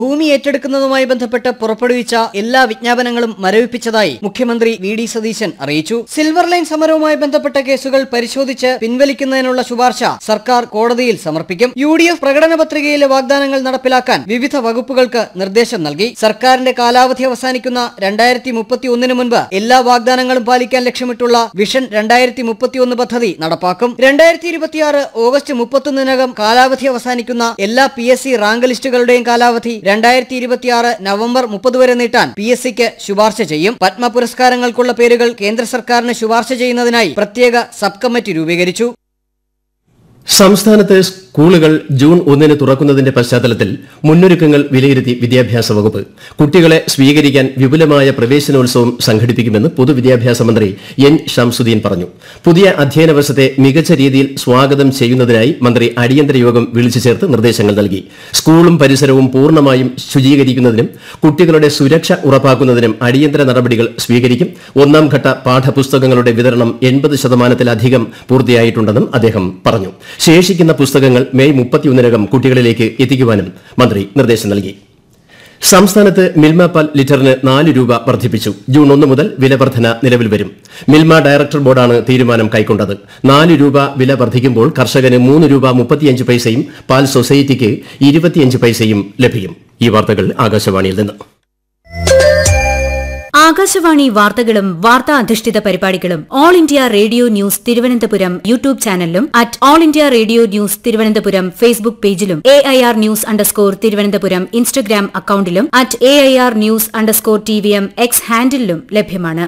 ഭൂമി ഏറ്റെടുക്കുന്നതുമായി ബന്ധപ്പെട്ട് പുറപ്പെടുവിച്ച എല്ലാ വിജ്ഞാപനങ്ങളും മരവിപ്പിച്ചതായി മുഖ്യമന്ത്രി വി ഡി സതീശൻ അറിയിച്ചു സിൽവർ ലൈൻ സമരവുമായി ബന്ധപ്പെട്ട കേസുകൾ പരിശോധിച്ച് പിൻവലിക്കുന്നതിനുള്ള ശുപാർശ സർക്കാർ കോടതിയിൽ സമർപ്പിക്കും യു ഡി എഫ് പ്രകടന പത്രികയിലെ വാഗ്ദാനങ്ങൾ നടപ്പിലാക്കാൻ വിവിധ വകുപ്പുകൾക്ക് നിർദ്ദേശം നൽകി സർക്കാരിന്റെ കാലാവധി അവസാനിക്കുന്ന രണ്ടായിരത്തി മുപ്പത്തി ഒന്നിന് മുൻപ് എല്ലാ വാഗ്ദാനങ്ങളും പാലിക്കാൻ ലക്ഷ്യമിട്ടുള്ള വിഷൻ രണ്ടായിരത്തി മുപ്പത്തിയൊന്ന് പദ്ധതി നടപ്പാക്കും രണ്ടായിരത്തി ഇരുപത്തിയാറ് ഓഗസ്റ്റ് മുപ്പത്തൊന്നിനകം കാലാവധി അവസാനിക്കുന്ന എല്ലാ പി എസ് സി റാങ്ക് ലിസ്റ്റുകളുടെയും കാലാവധി രണ്ടായിരത്തി ഇരുപത്തിയാറ് നവംബർ മുപ്പത് വരെ നീട്ടാൻ പി എസ് സിക്ക് ശുപാർശ ചെയ്യും പത്മ പുരസ്കാരങ്ങൾക്കുള്ള പേരുകൾ കേന്ദ്ര സർക്കാരിന് ശുപാർശ ചെയ്യുന്നതിനായി പ്രത്യേക സബ് കമ്മിറ്റി രൂപീകരിച്ചു സംസ്ഥാനത്ത് സ്കൂളുകൾ ജൂൺ ഒന്നിന് തുറക്കുന്നതിന്റെ പശ്ചാത്തലത്തിൽ മുന്നൊരുക്കങ്ങൾ വിലയിരുത്തി വിദ്യാഭ്യാസ വകുപ്പ് കുട്ടികളെ സ്വീകരിക്കാൻ വിപുലമായ പ്രവേശനോത്സവം സംഘടിപ്പിക്കുമെന്ന് പൊതുവിദ്യാഭ്യാസ മന്ത്രി എൻ ഷംസുദ്ദീൻ പറഞ്ഞു പുതിയ അധ്യയന വർഷത്തെ മികച്ച രീതിയിൽ സ്വാഗതം ചെയ്യുന്നതിനായി മന്ത്രി അടിയന്തര യോഗം വിളിച്ചു ചേർത്ത് നിർദ്ദേശങ്ങൾ നൽകി സ്കൂളും പരിസരവും പൂർണ്ണമായും ശുചീകരിക്കുന്നതിനും കുട്ടികളുടെ സുരക്ഷ ഉറപ്പാക്കുന്നതിനും അടിയന്തര നടപടികൾ സ്വീകരിക്കും ഒന്നാം ഘട്ട പാഠപുസ്തകങ്ങളുടെ വിതരണം എൺപത് ശതമാനത്തിലധികം പൂർത്തിയായിട്ടുണ്ടെന്നും അദ്ദേഹം പറഞ്ഞു ശേഷിക്കുന്ന പുസ്തകങ്ങൾ മെയ് മുപ്പത്തിയൊന്നിനകം കുട്ടികളിലേക്ക് എത്തിക്കുവാനും മന്ത്രി നിർദ്ദേശം നൽകി സംസ്ഥാനത്ത് മിൽമ പാൽ ലിറ്ററിന് നാല് രൂപ വർദ്ധിപ്പിച്ചു ജൂൺ ഒന്ന് മുതൽ വില വർധന നിലവിൽ വരും മിൽമ ഡയറക്ടർ ബോർഡാണ് തീരുമാനം കൈക്കൊണ്ടത് നാല് രൂപ വില വർദ്ധിക്കുമ്പോൾ കർഷകന് മൂന്ന് രൂപ മുപ്പത്തിയഞ്ച് പൈസയും പാൽ സൊസൈറ്റിക്ക് ഇരുപത്തിയഞ്ച് പൈസയും ലഭിക്കും ഈ വാർത്തകൾ ആകാശവാണിയിൽ നിന്ന് ആകാശവാണി വാർത്തകളും വാർത്താ അധിഷ്ഠിത പരിപാടികളും All India Radio News Thiruvananthapuram YouTube ചാനലിലും at All India Radio News Thiruvananthapuram Facebook പേജിലും A I R news underscore Thiruvananthapuram Instagram അക്കൌണ്ടിലും at A I R news underscore T V M X ഹാൻഡിലും ലഭ്യമാണ്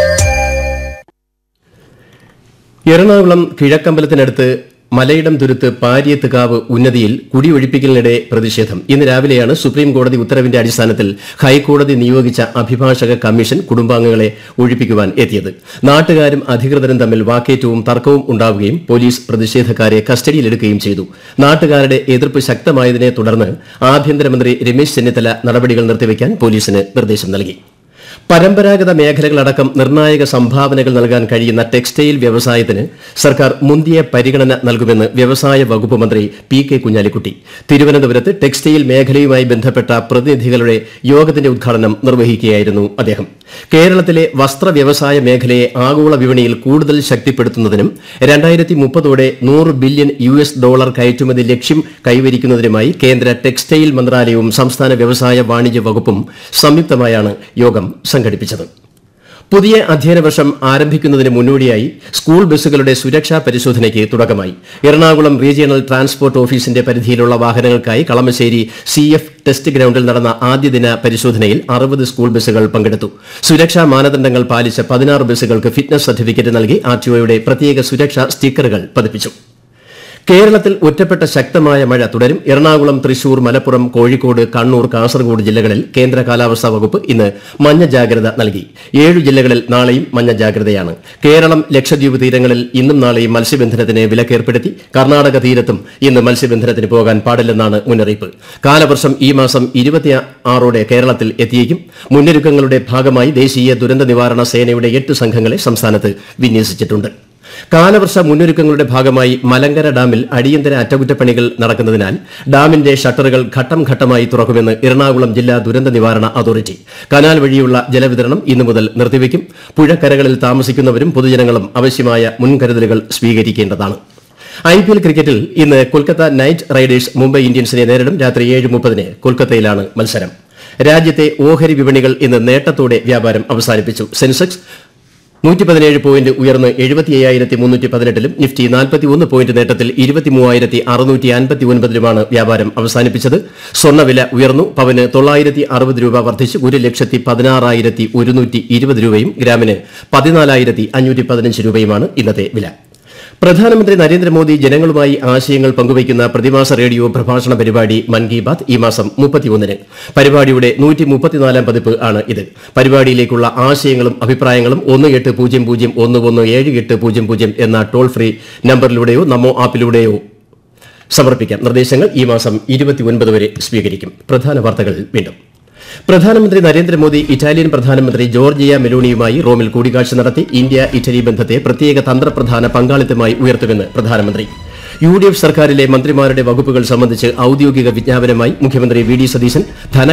എറണാകുളം കിഴക്കമ്പലത്തിനടുത്ത് മലയിടം തുരുത്ത് പാരിയത്തുകാവ് ഉന്നതിയിൽ കുടിയൊഴിപ്പിക്കലിനിടെ പ്രതിഷേധം ഇന്ന് രാവിലെയാണ് സുപ്രീം കോടതി ഉത്തരവിന്റെ അടിസ്ഥാനത്തിൽ ഹൈക്കോടതി നിയോഗിച്ച അഭിഭാഷക കമ്മീഷൻ കുടുംബാംഗങ്ങളെ ഒഴിപ്പിക്കുവാൻ എത്തിയത് നാട്ടുകാരും അധികൃതരും തമ്മിൽ വാക്കേറ്റവും തർക്കവും ഉണ്ടാവുകയും പോലീസ് പ്രതിഷേധക്കാരെ കസ്റ്റഡിയിലെടുക്കുകയും ചെയ്തു നാട്ടുകാരുടെ എതിർപ്പ് ശക്തമായതിനെ തുടർന്ന് ആഭ്യന്തരമന്ത്രി രമേശ് ചെന്നിത്തല നടപടികൾ നിർത്തിവെക്കാൻ പോലീസിന് നിർദ്ദേശം നൽകി പരമ്പരാഗത മേഖലകളടക്കം നിർണായക സംഭാവനകൾ നൽകാൻ കഴിയുന്ന ടെക്സ്റ്റൈൽ വ്യവസായത്തിന് സർക്കാർ മുന്തിയ പരിഗണന നൽകുമെന്ന് വ്യവസായ വകുപ്പ് മന്ത്രി പി കെ കുഞ്ഞാലിക്കുട്ടി തിരുവനന്തപുരത്ത് ടെക്സ്റ്റൈൽ മേഖലയുമായി ബന്ധപ്പെട്ട പ്രതിനിധികളുടെ യോഗത്തിന്റെ ഉദ്ഘാടനം നിർവഹിക്കുകയായിരുന്നു അദ്ദേഹം കേരളത്തിലെ വസ്ത്ര വ്യവസായ മേഖലയെ ആഗോള വിപണിയിൽ കൂടുതൽ ശക്തിപ്പെടുത്തുന്നതിനും രണ്ടായിരത്തി മുപ്പതോടെ നൂറ് ബില്യൺ യു എസ് ഡോളർ കയറ്റുമതി ലക്ഷ്യം കൈവരിക്കുന്നതിനുമായി കേന്ദ്ര ടെക്സ്റ്റൈൽ മന്ത്രാലയവും സംസ്ഥാന വ്യവസായ വാണിജ്യ വകുപ്പും സംയുക്തമായാണ് യോഗം സംഘടിപ്പിച്ചത് പുതിയ അധ്യയന വർഷം ആരംഭിക്കുന്നതിന് മുന്നോടിയായി സ്കൂൾ ബസ്സുകളുടെ സുരക്ഷാ പരിശോധനയ്ക്ക് തുടക്കമായി എറണാകുളം റീജിയണൽ ട്രാൻസ്പോർട്ട് ഓഫീസിന്റെ പരിധിയിലുള്ള വാഹനങ്ങൾക്കായി കളമശ്ശേരി സി എഫ് ടെസ്റ്റ് ഗ്രൌണ്ടിൽ നടന്ന ആദ്യദിന പരിശോധനയിൽ അറുപത് സ്കൂൾ ബസ്സുകൾ പങ്കെടുത്തു സുരക്ഷാ മാനദണ്ഡങ്ങൾ പാലിച്ച പതിനാറ് ബസ്സുകൾക്ക് ഫിറ്റ്നസ് സർട്ടിഫിക്കറ്റ് നൽകി ആർടിഒയുടെ പ്രത്യേക സുരക്ഷാ സ്റ്റിക്കറുകൾ പതിപ്പിച്ചു കേരളത്തിൽ ഒറ്റപ്പെട്ട ശക്തമായ മഴ തുടരും എറണാകുളം തൃശൂർ മലപ്പുറം കോഴിക്കോട് കണ്ണൂർ കാസർഗോഡ് ജില്ലകളിൽ കേന്ദ്ര കാലാവസ്ഥാ വകുപ്പ് ഇന്ന് മഞ്ഞ ജാഗ്രത നൽകി ഏഴു ജില്ലകളിൽ നാളെയും മഞ്ഞ ജാഗ്രതയാണ് കേരളം ലക്ഷദ്വീപ് തീരങ്ങളിൽ ഇന്നും നാളെയും മത്സ്യബന്ധനത്തിന് വിലക്കേർപ്പെടുത്തി കർണാടക തീരത്തും ഇന്ന് മത്സ്യബന്ധനത്തിന് പോകാൻ പാടില്ലെന്നാണ് മുന്നറിയിപ്പ് കാലവർഷം ഈ മാസം ഇരുപത്തിയാറോടെ കേരളത്തിൽ എത്തിയേക്കും മുന്നൊരുക്കങ്ങളുടെ ഭാഗമായി ദേശീയ ദുരന്ത നിവാരണ സേനയുടെ എട്ട് സംഘങ്ങളെ സംസ്ഥാനത്ത് വിന്യസിച്ചിട്ടുണ്ട് കാലവർഷ മുന്നൊരുക്കങ്ങളുടെ ഭാഗമായി മലങ്കര ഡാമിൽ അടിയന്തര അറ്റകുറ്റപ്പണികൾ നടക്കുന്നതിനാൽ ഡാമിന്റെ ഷട്ടറുകൾ ഘട്ടം ഘട്ടമായി തുറക്കുമെന്ന് എറണാകുളം ജില്ലാ ദുരന്ത നിവാരണ അതോറിറ്റി കനാൽ വഴിയുള്ള ജലവിതരണം ഇന്നു മുതൽ നിർത്തിവെക്കും പുഴക്കരകളിൽ താമസിക്കുന്നവരും പൊതുജനങ്ങളും ആവശ്യമായ മുൻകരുതലുകൾ സ്വീകരിക്കേണ്ടതാണ് ഐ പി എൽ ക്രിക്കറ്റിൽ ഇന്ന് കൊൽക്കത്ത നൈറ്റ് റൈഡേഴ്സ് മുംബൈ ഇന്ത്യൻസിനെ നേരിടും രാത്രി ഏഴ് മുപ്പതിന് കൊൽക്കത്തയിലാണ് മത്സരം രാജ്യത്തെ ഓഹരി വിപണികൾ ഇന്ന് നേട്ടത്തോടെ വ്യാപാരം അവസാനിപ്പിച്ചു സെൻസെക്സ് നൂറ്റി പതിനേഴ് പോയിന്റ് ഉയർന്ന് എഴുപത്തി അയ്യായിരത്തി മുന്നൂറ്റി പതിനെട്ടിലും നിഫ്റ്റി നാൽപ്പത്തി ഒന്ന് പോയിന്റ് നേട്ടത്തിൽ ഇരുപത്തി മൂവായിരത്തി അറുന്നൂറ്റി അൻപത്തി ഒൻപതിലുമാണ് വ്യാപാരം അവസാനിപ്പിച്ചത് സ്വർണ്ണവില ഉയർന്നു പവന് തൊള്ളായിരത്തി അറുപത് രൂപ വർദ്ധിച്ച് ഒരു ലക്ഷത്തി പതിനാറായിരത്തി ഒരുന്നൂറ്റി ഇരുപത് രൂപയും ഗ്രാമിന് പതിനാലായിരത്തി അഞ്ഞൂറ്റി പതിനഞ്ച് രൂപയുമാണ് ഇന്നത്തെ വില പ്രധാനമന്ത്രി നരേന്ദ്രമോദി ജനങ്ങളുമായി ആശയങ്ങൾ പങ്കുവയ്ക്കുന്ന പ്രതിമാസ റേഡിയോ പ്രഭാഷണ പരിപാടി മൻ കി ബാത് ഈ മാസം മുപ്പത്തിയൊന്നിന് പരിപാടിയുടെ നൂറ്റി മുപ്പത്തിനാലാം പതിപ്പ് ആണ് ഇത് പരിപാടിയിലേക്കുള്ള ആശയങ്ങളും അഭിപ്രായങ്ങളും ഒന്ന് എട്ട് പൂജ്യം പൂജ്യം ഒന്ന് ഒന്ന് ഏഴ് എട്ട് പൂജ്യം പൂജ്യം എന്ന ടോൾ ഫ്രീ നമ്പറിലൂടെയോ നമോ ആപ്പിലൂടെയോ സമർപ്പിക്കാം നിർദ്ദേശങ്ങൾ ഈ മാസം ഇരുപത്തിയൊൻപത് വരെ സ്വീകരിക്കും പ്രധാന വാർത്തകൾ വീണ്ടും പ്രധാനമന്ത്രി നരേന്ദ്രമോദി ഇറ്റാലിയൻ പ്രധാനമന്ത്രി ജോർജിയ മെലോണിയുമായി റോമിൽ കൂടിക്കാഴ്ച നടത്തി ഇന്ത്യ ഇറ്റലി ബന്ധത്തെ പ്രത്യേക തന്ത്രപ്രധാന പങ്കാളിത്തമായി ഉയർത്തുമെന്ന് പ്രധാനമന്ത്രി യു ഡി എഫ് സർക്കാരിലെ മന്ത്രിമാരുടെ വകുപ്പുകൾ സംബന്ധിച്ച് ഔദ്യോഗിക വിജ്ഞാപനമായി മുഖ്യമന്ത്രി വി ഡി സതീശൻ ധന